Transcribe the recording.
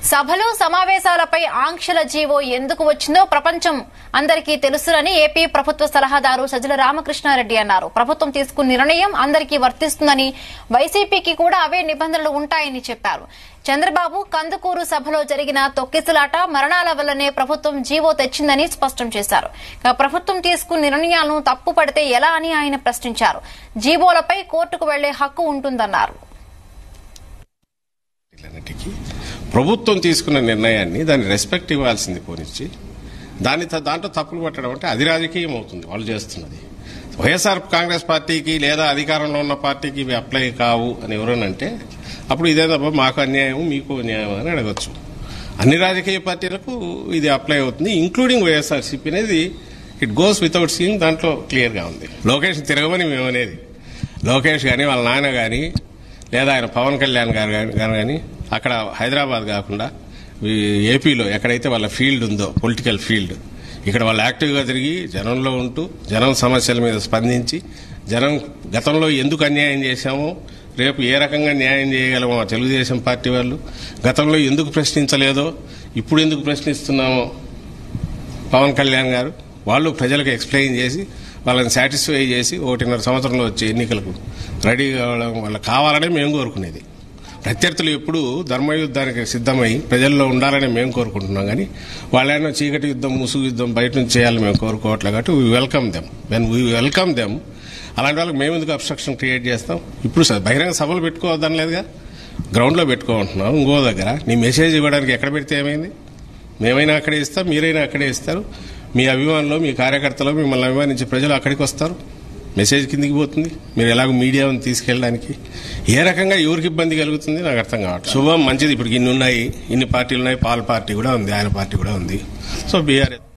సభలు సమావేశాలపై ఆంక్షల జీవో ఎందుకు వచ్చిందో ప్రపంచం అందరికీ తెలుసునని ఏపీ ప్రభుత్వ సలహాదారు సజ్జల రామకృష్ణారెడ్డి అన్నారు ప్రభుత్వం తీసుకున్న నిర్ణయం అందరికీ వర్తిస్తుందని వైసీపీకి కూడా అవే నిబంధనలు ఉంటాయని చెప్పారు చంద్రబాబు కందుకూరు సభలో జరిగిన తొక్కిసలాట మరణాల వల్లనే ప్రభుత్వం జీవో తెచ్చిందని స్పష్టం చేశారు ఇక ప్రభుత్వం తీసుకున్న నిర్ణయాలను తప్పు పడితే ఎలా అని ఆయన ప్రశ్నించారు జీవోలపై కోర్టుకు వెళ్లే హక్కు ఉంటుందన్నారు వీటన్నిటికీ ప్రభుత్వం తీసుకున్న నిర్ణయాన్ని దాన్ని రెస్పెక్ట్ ఇవ్వాల్సింది పోనిచ్చి దాన్ని త- దాంట్లో తప్పులు పట్టడం అంటే అది రాజకీయం అవుతుంది వాళ్ళు చేస్తున్నది వైఎస్ఆర్ కాంగ్రెస్ పార్టీకి లేదా అధికారంలో ఉన్న పార్టీకి ఇవి అప్లై కావు అని ఎవరనంటే అప్పుడు ఇదేదబ్బా మాకు అన్యాయం మీకు అన్యాయం అని అడగచ్చు అన్ని రాజకీయ పార్టీలకు ఇది అప్లై అవుతుంది ఇంక్లూడింగ్ వైఎస్ఆర్సీపీ అనేది ఇట్ గోస్ వితౌట్ సీయింగ్ దాంట్లో క్లియర్గా ఉంది లోకేష్ తిరగమని మేము అనేది లోకేష్ కానీ వాళ్ళ నాన్న కానీ లేదా ఆయన పవన్ కళ్యాణ్ గారు గారు కానీ అక్కడ హైదరాబాద్ కాకుండా ఈ ఏపీలో ఎక్కడైతే వాళ్ళ ఫీల్డ్ ఉందో పొలిటికల్ ఫీల్డ్ ఇక్కడ వాళ్ళు యాక్టివ్గా తిరిగి జనంలో ఉంటూ జనం సమస్యల మీద స్పందించి జనం గతంలో ఎందుకు అన్యాయం చేశామో రేపు ఏ రకంగా న్యాయం చేయగలమో ఆ తెలుగుదేశం పార్టీ వాళ్ళు గతంలో ఎందుకు ప్రశ్నించలేదో ఇప్పుడు ఎందుకు ప్రశ్నిస్తున్నామో పవన్ కళ్యాణ్ గారు వాళ్ళు ప్రజలకు ఎక్స్ప్లెయిన్ చేసి వాళ్ళని సాటిస్ఫై చేసి ఒకటిన్నర సంవత్సరంలో వచ్చే ఎన్నికలకు రెడీ కావడం వాళ్ళకి కావాలనే మేము కోరుకునేది ప్రత్యర్థులు ఎప్పుడు ధర్మయుద్ధానికి సిద్ధమై ప్రజల్లో ఉండాలని మేము కోరుకుంటున్నాం కానీ వాళ్ళైనా చీకటి యుద్ధం ముసుగు యుద్ధం బయట నుంచి చేయాలని మేము కోరుకోవట్లేదు కాబట్టి we welcome them when we welcome them అలాంటి వాళ్ళకి మేము ఎందుకు అబ్స్ట్రక్షన్ క్రియేట్ చేస్తాం ఇప్పుడు స- బహిరంగ సభలు పెట్టుకోవద్దని లేదుగా గ్రౌండ్లో పెట్టుకోమంటున్నాం ఇంకో దగ్గర నీ మెసేజ్ ఇవ్వడానికి ఎక్కడ పెడితే ఏమైంది మేమైనా అక్కడే ఇస్తాం మీరైనా అక్కడే ఇస్తారు మీ అభిమానులు మీ కార్యకర్తలు మిమ్మల్ని అభిమానించే ప్రజలు అక్కడికి వస్తారు మెసేజ్ కిందికి పోతుంది మీరు ఎలాగో మీడియాను తీసుకెళ్ళడానికి ఏ రకంగా ఎవరికి ఇబ్బంది కలుగుతుంది నాకు అర్థం కావట్లేదు శుభం మంచిది ఇప్పుడు ఇన్ని ఉన్నాయి ఇన్ని పార్టీలు ఉన్నాయి పాల్ పార్టీ కూడా ఉంది ఆయన పార్టీ కూడా ఉంది సో బీఆర్ఎస్